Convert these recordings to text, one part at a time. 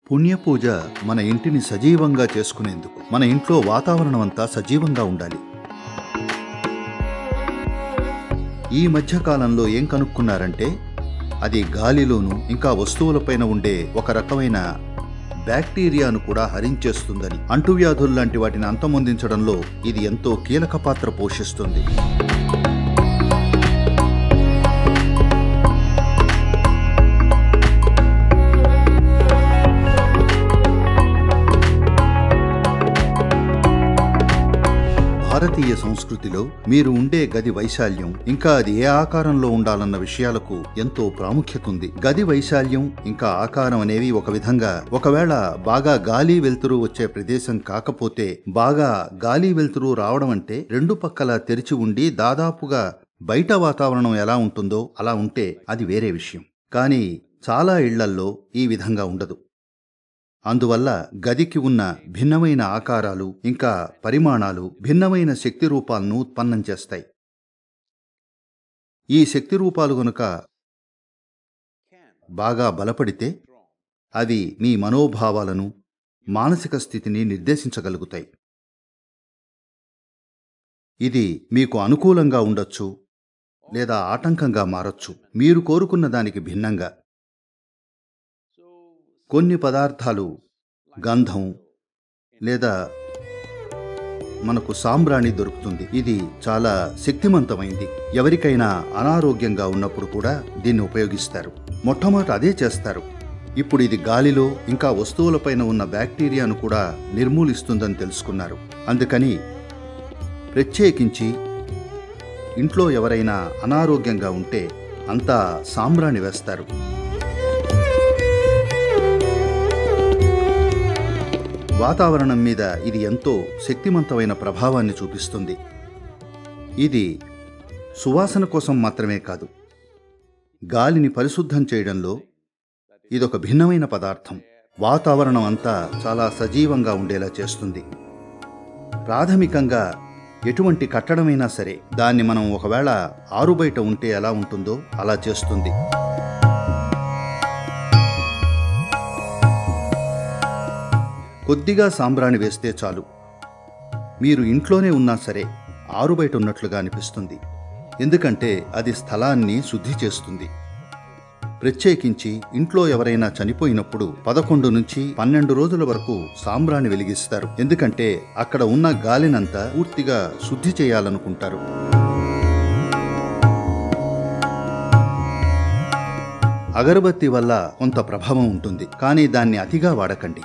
పుణ్యపూజ మన ఇంటిని సజీవంగా చేసుకునేందుకు మన ఇంట్లో వాతావరణం అంతా సజీవంగా ఉండాలి ఈ మధ్య కాలంలో ఏం కనుక్కున్నారంటే అది గాలిలోను ఇంకా వస్తువులపైన ఉండే ఒక రకమైన బ్యాక్టీరియాను కూడా హరించేస్తుందని అంటువ్యాధుల్లాంటి వాటిని అంతమొందించడంలో ఇది ఎంతో కీలక పాత్ర పోషిస్తుంది భారతీయ సంస్కృతిలో మీరు ఉండే గది వైశాల్యం ఇంకా అది ఏ ఆకారంలో ఉండాలన్న విషయాలకు ఎంతో ప్రాముఖ్యత ఉంది గది వైశాల్యం ఇంకా ఆకారం అనేవి ఒక విధంగా ఒకవేళ బాగా గాలి వెలుతురు వచ్చే ప్రదేశం కాకపోతే బాగా గాలి వెలుతురు రావడం అంటే రెండు పక్కల తెరిచి ఉండి దాదాపుగా బయట వాతావరణం ఎలా ఉంటుందో అలా ఉంటే అది వేరే విషయం కానీ చాలా ఇళ్లల్లో ఈ విధంగా ఉండదు అందువల్ల గదికి ఉన్న భిన్నమైన ఆకారాలు ఇంకా పరిమాణాలు భిన్నమైన శక్తి రూపాలను ఉత్పన్నం చేస్తాయి ఈ శక్తి రూపాలు గనుక బాగా బలపడితే అవి మీ మనోభావాలను మానసిక స్థితిని నిర్దేశించగలుగుతాయి ఇది మీకు అనుకూలంగా ఉండొచ్చు లేదా ఆటంకంగా మారొచ్చు మీరు కోరుకున్న దానికి భిన్నంగా కొన్ని పదార్థాలు గంధం లేదా మనకు సాంబ్రాణి దొరుకుతుంది ఇది చాలా శక్తివంతమైంది ఎవరికైనా అనారోగ్యంగా ఉన్నప్పుడు కూడా దీన్ని ఉపయోగిస్తారు మొట్టమొదట అదే చేస్తారు ఇప్పుడు ఇది గాలిలో ఇంకా వస్తువులపైన ఉన్న బ్యాక్టీరియాను కూడా నిర్మూలిస్తుందని తెలుసుకున్నారు అందుకని ప్రత్యేకించి ఇంట్లో ఎవరైనా అనారోగ్యంగా ఉంటే అంతా సాంబ్రాణి వేస్తారు వాతావరణం మీద ఇది ఎంతో శక్తివంతమైన ప్రభావాన్ని చూపిస్తుంది ఇది సువాసన కోసం మాత్రమే కాదు గాలిని పరిశుద్ధం చేయడంలో ఇదొక భిన్నమైన పదార్థం వాతావరణం అంతా చాలా సజీవంగా ఉండేలా చేస్తుంది ప్రాథమికంగా ఎటువంటి కట్టడమైనా సరే దాన్ని మనం ఒకవేళ ఆరుబయట ఉంటే ఎలా ఉంటుందో అలా చేస్తుంది కొద్దిగా సాంబ్రాణి వేస్తే చాలు మీరు ఇంట్లోనే ఉన్నా సరే ఆరుబయట ఉన్నట్లుగా అనిపిస్తుంది ఎందుకంటే అది స్థలాన్ని శుద్ధి చేస్తుంది ప్రత్యేకించి ఇంట్లో ఎవరైనా చనిపోయినప్పుడు పదకొండు నుంచి పన్నెండు రోజుల వరకు సాంబ్రాణి వెలిగిస్తారు ఎందుకంటే అక్కడ ఉన్న గాలినంతా పూర్తిగా శుద్ధి చేయాలనుకుంటారు అగరబత్తి వల్ల కొంత ప్రభావం ఉంటుంది కానీ దాన్ని అతిగా వాడకండి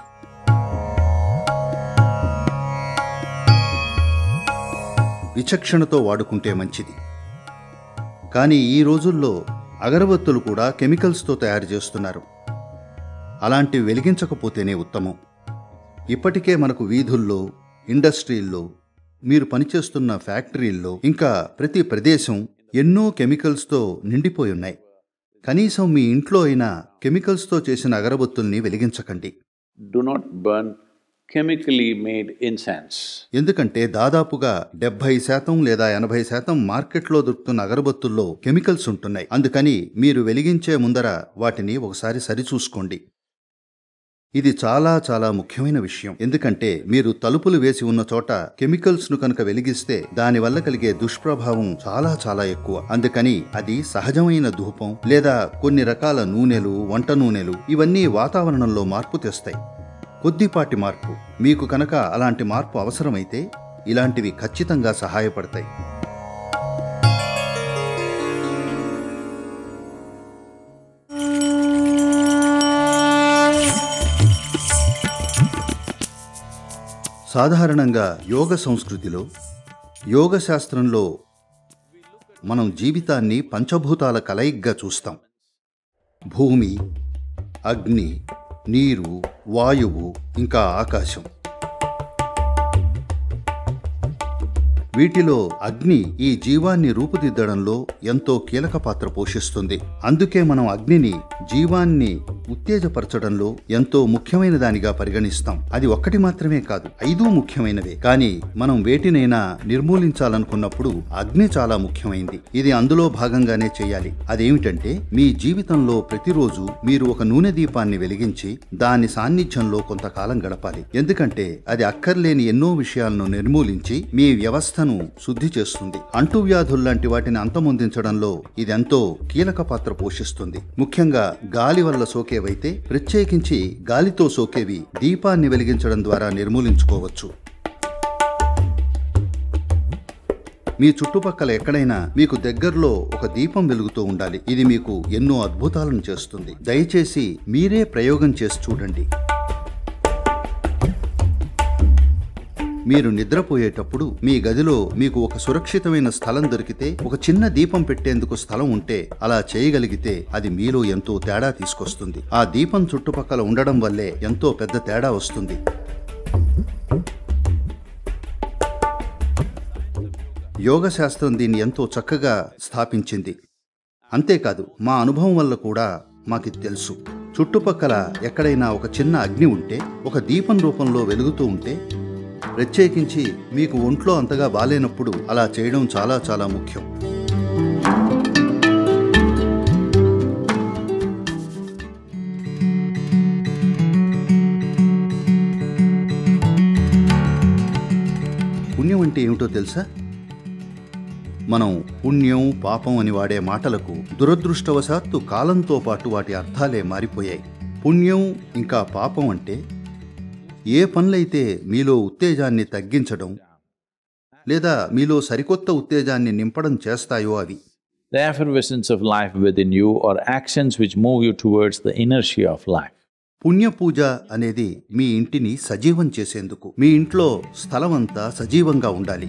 విచక్షణతో వాడుకుంటే మంచిది కానీ ఈ రోజుల్లో అగరబత్తులు కూడా కెమికల్స్తో తయారు చేస్తున్నారు అలాంటివి వెలిగించకపోతేనే ఉత్తమం ఇప్పటికే మనకు వీధుల్లో ఇండస్ట్రీల్లో మీరు పనిచేస్తున్న ఫ్యాక్టరీల్లో ఇంకా ప్రతి ప్రదేశం ఎన్నో కెమికల్స్తో నిండిపోయి ఉన్నాయి కనీసం మీ ఇంట్లో అయినా కెమికల్స్తో చేసిన అగరబత్తుల్ని వెలిగించకండి do not burn chemically made incense. ఎందుకంటే దాదాపుగా డెబ్బై శాతం లేదా ఎనభై శాతం మార్కెట్లో దొరుకుతున్న అగరబత్తుల్లో కెమికల్స్ ఉంటున్నాయి అందుకని మీరు వెలిగించే ముందర వాటిని ఒకసారి సరిచూసుకోండి ఇది చాలా చాలా ముఖ్యమైన విషయం ఎందుకంటే మీరు తలుపులు వేసి ఉన్న చోట కెమికల్స్ ను కనుక వెలిగిస్తే దానివల్ల కలిగే దుష్ప్రభావం చాలా చాలా ఎక్కువ అందుకని అది సహజమైన ధూపం లేదా కొన్ని రకాల నూనెలు వంట నూనెలు ఇవన్నీ వాతావరణంలో మార్పు తెస్తాయి కొద్దిపాటి మార్పు మీకు కనుక అలాంటి మార్పు అవసరమైతే ఇలాంటివి ఖచ్చితంగా సహాయపడతాయి సాధారణంగా యోగ సంస్కృతిలో యోగ శాస్త్రంలో మనం జీవితాన్ని పంచభూతాల కలయిగ్గా చూస్తాం భూమి అగ్ని నీరు వాయువు ఇంకా ఆకాశం వీటిలో అగ్ని ఈ జీవాన్ని రూపుదిద్దడంలో ఎంతో కీలక పాత్ర పోషిస్తుంది అందుకే మనం అగ్నిని జీవాన్ని ఉత్తేజపరచడంలో ఎంతో ముఖ్యమైన దానిగా పరిగణిస్తాం అది ఒక్కటి మాత్రమే కాదు ఐదు ముఖ్యమైనవే కానీ మనం వేటినైనా నిర్మూలించాలనుకున్నప్పుడు అగ్ని చాలా ముఖ్యమైంది ఇది అందులో భాగంగానే చేయాలి అదేమిటంటే మీ జీవితంలో ప్రతిరోజు మీరు ఒక నూనె దీపాన్ని వెలిగించి దాని సాన్నిధ్యంలో కొంతకాలం గడపాలి ఎందుకంటే అది అక్కర్లేని ఎన్నో విషయాలను నిర్మూలించి మీ వ్యవస్థను శుద్ధి చేస్తుంది అంటువ్యాధుల్లాంటి వాటిని అంతమొందించడంలో ఇదెంతో కీలక పాత్ర పోషిస్తుంది ముఖ్యంగా గాలి వల్ల సోకేవైతే ప్రత్యేకించి గాలితో సోకేవి దీపాన్ని వెలిగించడం ద్వారా నిర్మూలించుకోవచ్చు మీ చుట్టుపక్కల ఎక్కడైనా మీకు దగ్గరలో ఒక దీపం వెలుగుతూ ఉండాలి ఇది మీకు ఎన్నో అద్భుతాలను చేస్తుంది దయచేసి మీరే ప్రయోగం చేసి చూడండి మీరు నిద్రపోయేటప్పుడు మీ గదిలో మీకు ఒక సురక్షితమైన స్థలం దొరికితే ఒక చిన్న దీపం పెట్టేందుకు స్థలం ఉంటే అలా చేయగలిగితే అది మీలో ఎంతో తేడా తీసుకొస్తుంది ఆ దీపం చుట్టుపక్కల ఉండడం వల్లే ఎంతో పెద్ద తేడా వస్తుంది యోగ శాస్త్రం దీన్ని ఎంతో చక్కగా స్థాపించింది అంతేకాదు మా అనుభవం వల్ల కూడా మాకిది తెలుసు చుట్టుపక్కల ఎక్కడైనా ఒక చిన్న అగ్ని ఉంటే ఒక దీపం రూపంలో వెలుగుతూ ఉంటే ప్రత్యేకించి మీకు ఒంట్లో అంతగా బాలేనప్పుడు అలా చేయడం చాలా చాలా ముఖ్యం పుణ్యం అంటే ఏమిటో తెలుసా మనం పుణ్యం పాపం అని వాడే మాటలకు దురదృష్టవశాత్తు కాలంతో పాటు వాటి అర్థాలే మారిపోయాయి పుణ్యం ఇంకా పాపం అంటే ఏ పనులైతే మీలో ఉత్తేజాన్ని తగ్గించడం లేదా మీలో సరికొత్త ఉత్తేజాన్ని నింపడం చేస్తాయో అవి The effervescence of life within you or actions which move you towards the inertia of life. పుణ్యపూజ అనేది మీ ఇంటిని సజీవం చేసేందుకు మీ ఇంట్లో స్థలం అంతా సజీవంగా ఉండాలి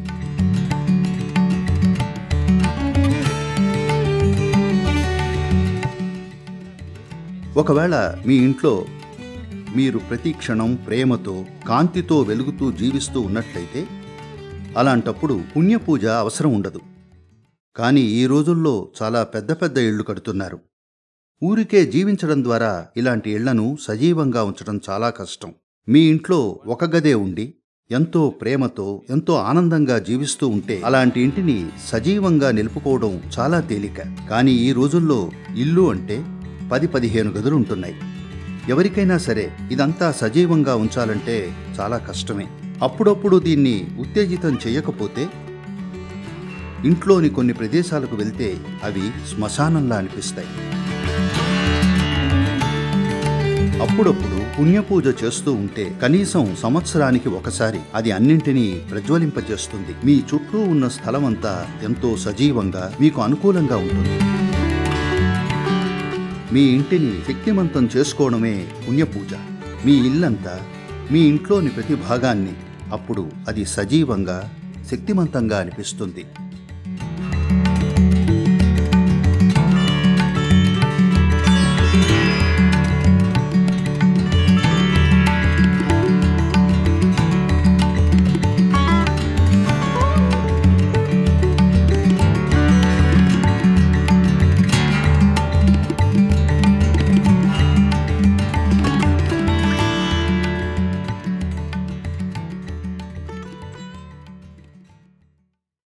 ఒకవేళ మీ ఇంట్లో మీరు ప్రతి క్షణం ప్రేమతో కాంతితో వెలుగుతూ జీవిస్తూ ఉన్నట్లయితే అలాంటప్పుడు పుణ్యపూజ అవసరం ఉండదు కానీ ఈ రోజుల్లో చాలా పెద్ద పెద్ద ఇళ్లు కడుతున్నారు ఊరికే జీవించడం ద్వారా ఇలాంటి ఇళ్లను సజీవంగా ఉంచడం చాలా కష్టం మీ ఇంట్లో ఒక గదే ఉండి ఎంతో ప్రేమతో ఎంతో ఆనందంగా జీవిస్తూ ఉంటే అలాంటి ఇంటిని సజీవంగా నిలుపుకోవడం చాలా తేలిక కానీ ఈ రోజుల్లో ఇల్లు అంటే పది పదిహేను గదులు ఉంటున్నాయి ఎవరికైనా సరే ఇదంతా సజీవంగా ఉంచాలంటే చాలా కష్టమే అప్పుడప్పుడు దీన్ని ఉత్తేజితం చేయకపోతే ఇంట్లోని కొన్ని ప్రదేశాలకు వెళ్తే అవి శ్మశానంలా అనిపిస్తాయి అప్పుడప్పుడు పుణ్యపూజ చేస్తూ ఉంటే కనీసం సంవత్సరానికి ఒకసారి అది అన్నింటినీ ప్రజ్వలింపజేస్తుంది మీ చుట్టూ ఉన్న స్థలమంతా ఎంతో సజీవంగా మీకు అనుకూలంగా ఉంటుంది మీ ఇంటిని శక్తిమంతం చేసుకోవడమే పుణ్యపూజ మీ ఇల్లంతా మీ ఇంట్లోని ప్రతి భాగాన్ని అప్పుడు అది సజీవంగా శక్తిమంతంగా అనిపిస్తుంది